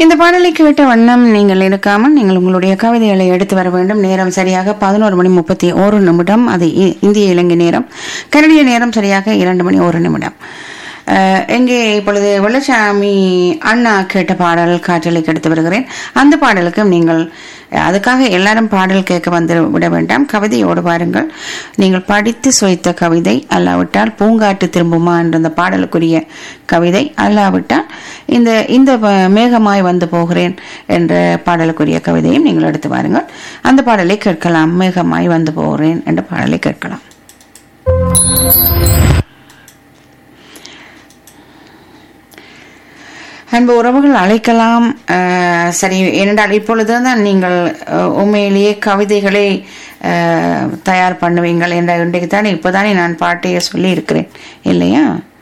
இந்த பாடலை கேட்ட வண்ணம் நீங்கள் இருக்காமல் நீங்கள் உங்களுடைய கவிதைகளை எடுத்து வர வேண்டும் நேரம் சரியாக பதினோரு மணி முப்பத்தி ஒரு நிமிடம் அது இ- இந்திய இலங்கை நேரம் கனடிய நேரம் சரியாக இரண்டு மணி ஒரு நிமிடம் அஹ், எங்கே இப்பொழுது வெள்ளச்சாமி அண்ணா கேட்ட பாடல் காற்றலைக்கு எடுத்து வருகிறேன் அந்த பாடலுக்கும் நீங்கள் அஹ், அதுக்காக எல்லாரும் பாடல் கேட்க வந்து விட வேண்டாம் கவிதையோடு பாருங்கள் நீங்கள் படித்து சுவைத்த கவிதை அல்லாவிட்டால் பூங்காட்டு திரும்புமா என்ற அந்த பாடலுக்குரிய கவிதை அல்லாவிட்டால் இந்த இந்த ப- மேகமாய் வந்து போகிறேன் என்ற பாடலுக்குரிய கவிதையும் நீங்கள் எடுத்து வாருங்கள் அந்த பாடலை கேட்கலாம் மேகமாய் வந்து போகிறேன் என்ற பாடலை கேட்கலாம் அன்பு உறவுகள் அழைக்கலாம் அஹ், சரி ஏனென்றால் இப்பொழுதுதான் நீங்கள் அஹ், உண்மையிலேயே கவிதைகளை அஹ், தயார் பண்ணுவீங்கள் என்ற இன்றைக்கு தானே இப்போதானே நான் பாட்டையே சொல்லி இருக்கிறேன் இல்லையா